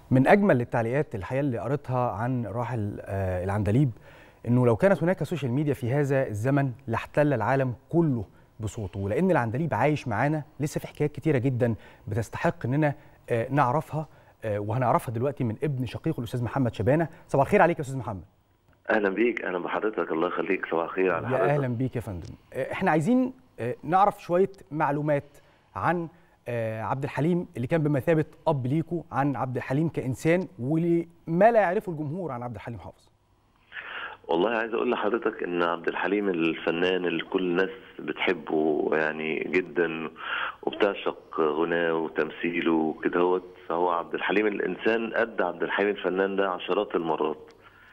من اجمل التعليقات الحقيقه اللي قريتها عن راحل آه، العندليب انه لو كانت هناك سوشيال ميديا في هذا الزمن لاحتل العالم كله بصوته ولان العندليب عايش معانا لسه في حكايات كتيره جدا بتستحق اننا آه، نعرفها آه، وهنعرفها دلوقتي من ابن شقيقه الاستاذ محمد شبانه صباح الخير عليك يا استاذ محمد اهلا بيك اهلا بحضرتك الله يخليك صباح الخير على يا حضرتك اهلا بيك يا فندم آه، احنا عايزين آه، نعرف شويه معلومات عن آه، عبد الحليم اللي كان بمثابه اب ليكو عن عبد الحليم كانسان ولما لا يعرفه الجمهور عن عبد الحليم حافظ والله عايز اقول لحضرتك ان عبد الحليم الفنان اللي كل الناس بتحبه يعني جدا وبتعشق غناه وتمثيله وكده هو فهو عبد الحليم الانسان قد عبد الحليم الفنان ده عشرات المرات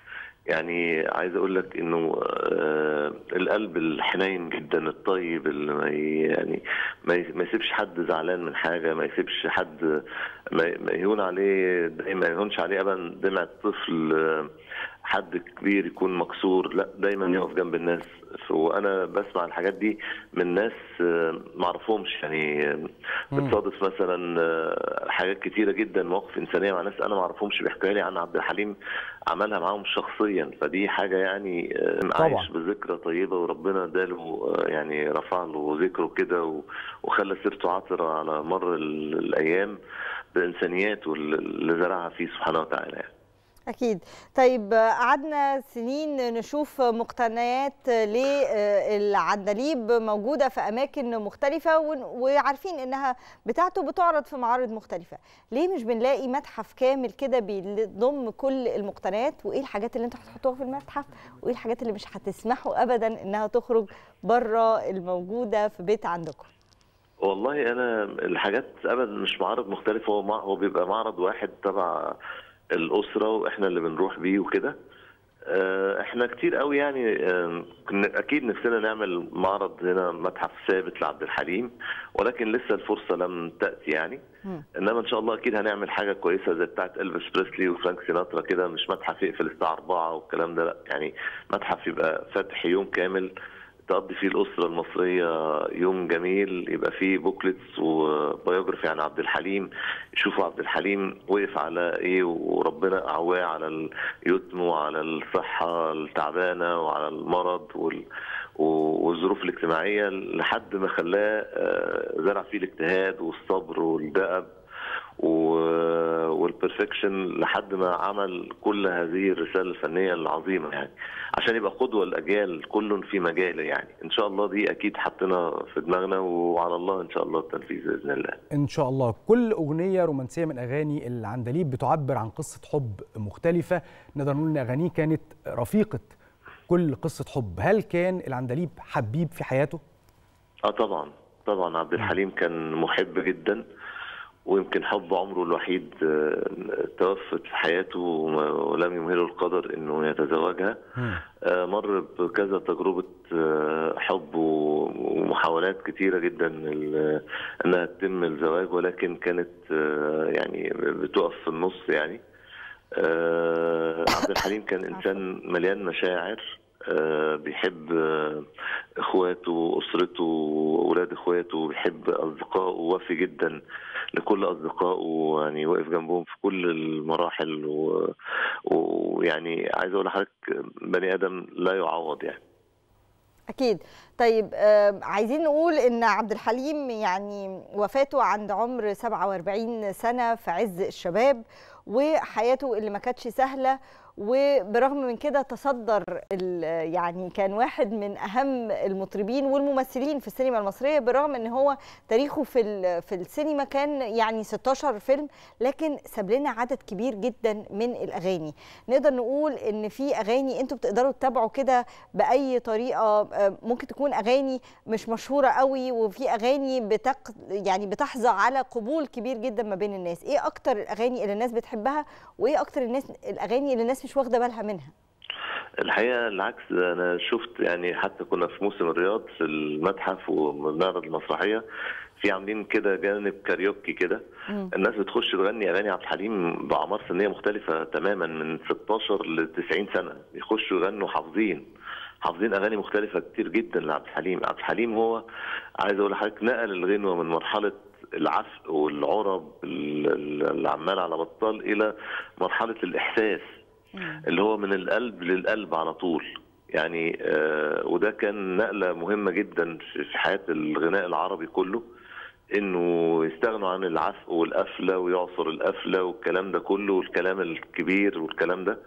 يعني عايز اقول لك انه آه القلب الحنين جدا الطيب اللي ما ي- يعني ما ي- ما يسيبش حد زعلان من حاجه ما يسيبش حد ما ما يهون عليه ما يهونش عليه ابدا دمعه طفل آه، حد كبير يكون مكسور لا دايما يقف جنب الناس وانا بسمع الحاجات دي من ناس آه، ما اعرفهمش يعني آه، بتصادف مثلا آه، حاجات كتيره جدا مواقف انسانيه مع ناس انا ما اعرفهمش بيحكوا لي عن عبد الحليم عملها معاهم شخصيا فدي حاجه يعني آه، طبعاً. عايش بذكرى طيبه وربنا اداله آه، يعني رفع له ذكره كده و- وخلى سيرته عطره على مر ال- الايام بانسانياته اللي زرعها فيه سبحانه وتعالى يعني. أكيد طيب آه، قعدنا سنين نشوف مقتنيات للعندليب موجودة في أماكن مختلفة ون- وعارفين إنها بتاعته بتعرض في معارض مختلفة ليه مش بنلاقي متحف كامل كده بيضم كل المقتنيات وإيه الحاجات اللي انتوا هتحطوها في المتحف وإيه الحاجات اللي مش هتسمحوا أبدا إنها تخرج بره الموجودة في بيت عندكم والله انا الحاجات ابدا مش معرض مختلف هو مع هو بيبقى معرض واحد تبع الاسره واحنا اللي بنروح بيه وكده آه، احنا كتير قوي يعني آه، كنا اكيد نفسنا نعمل معرض هنا متحف ثابت لعبد الحليم ولكن لسه الفرصه لم تاتي يعني مم. انما ان شاء الله اكيد هنعمل حاجه كويسه زي بتاعه الفيس بريسلي وفرانك سيناترا كده مش متحف يقفل الساعه 4 والكلام ده لا يعني متحف يبقى فاتح يوم كامل تقضي فيه الأسرة المصرية يوم جميل يبقى فيه بوكلتس وبيوجرافي عن عبد الحليم يشوفوا عبد الحليم وقف على إيه وربنا قواه على اليتم وعلى الصحة التعبانة وعلى المرض وال والظروف الاجتماعية لحد ما خلاه آه، زرع فيه الاجتهاد والصبر والدأب و- والبرفكشن لحد ما عمل كل هذه الرسالة الفنية العظيمة يعني عشان يبقى قدوة الأجيال كل في مجاله يعني إن شاء الله دي أكيد حطينا في دماغنا وعلى الله إن شاء الله التنفيذ بإذن الله ان شاء الله كل اغنيه رومانسيه من اغاني العندليب بتعبر عن قصه حب مختلفه نقدر نقول ان اغانيه كانت رفيقه كل قصه حب هل كان العندليب حبيب في حياته اه طبعا طبعا عبد الحليم كان محب جدا ويمكن حب عمره الوحيد آه، توفت في حياته وما- ولم يمهله القدر انه يتزوجها آه، مر بكذا تجربة آه، حب و- ومحاولات كتيرة جدا ال- انها تتم الزواج ولكن كانت آه، يعني بتقف في النص يعني آه، عبد الحليم كان انسان مليان مشاعر آه، بيحب آه، اخواته واسرته واولاد اخواته بيحب اصدقائه وفي جدا لكل اصدقائه يعني واقف جنبهم في كل المراحل و- ويعني عايز اقول لحضرتك بني ادم لا يعوض يعني أكيد طيب آه، عايزين نقول إن عبد الحليم يعني وفاته عند عمر 47 سنة في عز الشباب وحياته اللي ما كانتش سهلة وبرغم من كده تصدر ال- يعني كان واحد من أهم المطربين والممثلين في السينما المصرية بالرغم إن هو تاريخه في ال- في السينما كان يعني 16 فيلم لكن ساب لنا عدد كبير جدا من الأغاني نقدر نقول إن في أغاني أنتوا بتقدروا تتابعوا كده باي طريقه آه، ممكن تكون اغاني مش مشهوره قوي وفي اغاني بتق يعني بتحظى على قبول كبير جدا ما بين الناس ايه اكتر الاغاني اللي الناس بتحبها وايه اكتر الناس الاغاني اللي الناس مش واخده بالها منها الحقيقه العكس انا شفت يعني حتى كنا في موسم الرياض في المتحف ومعرض المسرحيه في عاملين كده جانب كاريوكي كده مم. الناس بتخش تغني اغاني عبد الحليم باعمار سنيه مختلفه تماما من 16 ل 90 سنه يخشوا يغنوا حافظين حافظين اغاني مختلفه كتير جدا لعبد الحليم عبد الحليم هو عايز اقول لحضرتك نقل الغنوه من مرحله العفق والعرب اللي عمال على بطال الى مرحله الاحساس اللي هو من القلب للقلب على طول يعني آه وده كان نقله مهمه جدا في حياه الغناء العربي كله انه يستغنوا عن العفق والقفله ويعصر القفله والكلام ده كله والكلام الكبير والكلام ده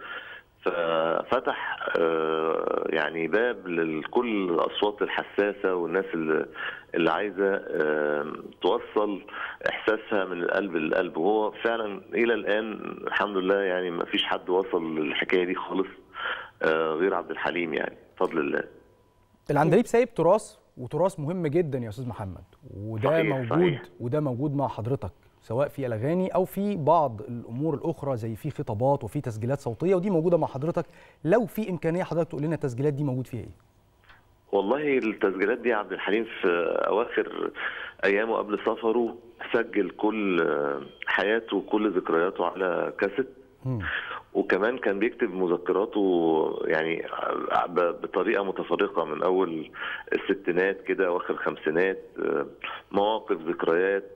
ففتح آه يعني باب لكل الاصوات الحساسه والناس اللي, اللي عايزه آه توصل احساسها من القلب للقلب وهو فعلا الى الان الحمد لله يعني ما فيش حد وصل للحكايه دي خالص آه غير عبد الحليم يعني بفضل الله العندليب سايب تراث وتراث مهم جدا يا استاذ محمد وده صحيح موجود صحيح. وده موجود مع حضرتك سواء في الاغاني او في بعض الامور الاخرى زي في خطابات وفي تسجيلات صوتيه ودي موجوده مع حضرتك لو في امكانيه حضرتك تقول لنا التسجيلات دي موجود فيها ايه والله التسجيلات دي عبد الحليم في اواخر ايامه قبل سفره سجل كل حياته وكل ذكرياته على كاسيت وكمان كان بيكتب مذكراته يعني بطريقه متفرقه من اول الستينات كده واخر الخمسينات مواقف ذكريات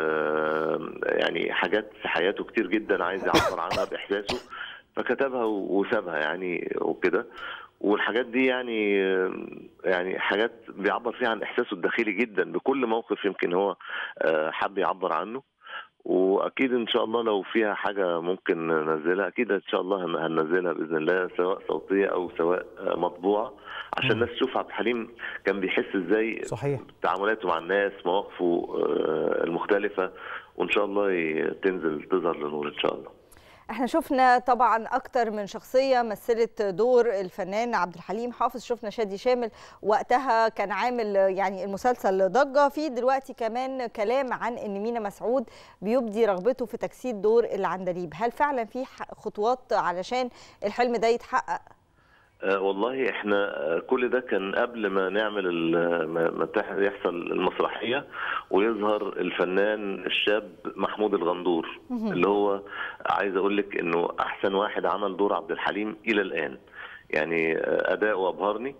يعني حاجات في حياته كتير جدا عايز يعبر عنها باحساسه فكتبها وسابها يعني وكده والحاجات دي يعني يعني حاجات بيعبر فيها عن احساسه الداخلي جدا بكل موقف يمكن هو حب يعبر عنه واكيد ان شاء الله لو فيها حاجه ممكن ننزلها اكيد ان شاء الله هننزلها باذن الله سواء صوتيه او سواء مطبوعه عشان الناس تشوف عبد الحليم كان بيحس ازاي صحيح تعاملاته مع الناس مواقفه المختلفه وان شاء الله تنزل تظهر لنور ان شاء الله احنا شفنا طبعا اكتر من شخصيه مثلت دور الفنان عبد الحليم حافظ شفنا شادي شامل وقتها كان عامل يعني المسلسل ضجه في دلوقتي كمان كلام عن ان مينا مسعود بيبدي رغبته في تجسيد دور العندليب هل فعلا في خطوات علشان الحلم ده يتحقق أه والله احنا كل ده كان قبل ما نعمل ما يحصل المسرحيه ويظهر الفنان الشاب محمود الغندور اللي هو عايز اقول لك انه احسن واحد عمل دور عبد الحليم الى الان يعني اداؤه ابهرني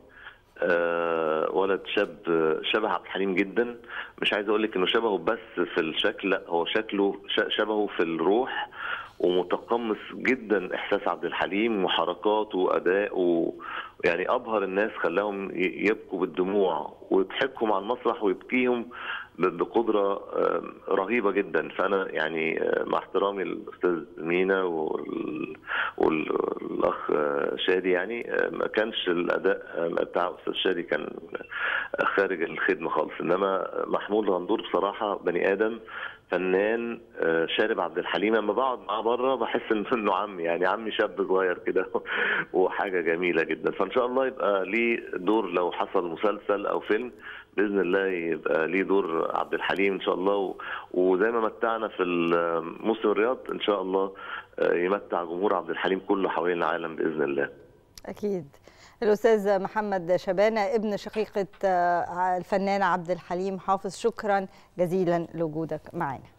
أه ولد شاب شبه عبد الحليم جدا مش عايز اقول لك انه شبهه بس في الشكل لا هو شكله شبهه في الروح ومتقمص جدا احساس عبد الحليم وحركاته وادائه يعني ابهر الناس خلاهم يبكوا بالدموع ويضحكوا مع المسرح ويبكيهم بقدره رهيبه جدا فانا يعني مع احترامي للاستاذ مينا والاخ شادي يعني ما كانش الاداء بتاع استاذ شادي كان خارج الخدمه خالص انما محمود غندور بصراحه بني ادم فنان شارب عبد الحليم لما بقعد معاه بره بحس انه عمي يعني عمي شاب صغير كده وحاجه جميله جدا فان شاء الله يبقى ليه دور لو حصل مسلسل او فيلم باذن الله يبقى ليه دور عبد الحليم ان شاء الله وزي ما متعنا في موسم الرياض ان شاء الله يمتع جمهور عبد الحليم كله حوالين العالم باذن الله اكيد الاستاذ محمد شبانه ابن شقيقه الفنان عبد الحليم حافظ شكرا جزيلا لوجودك معنا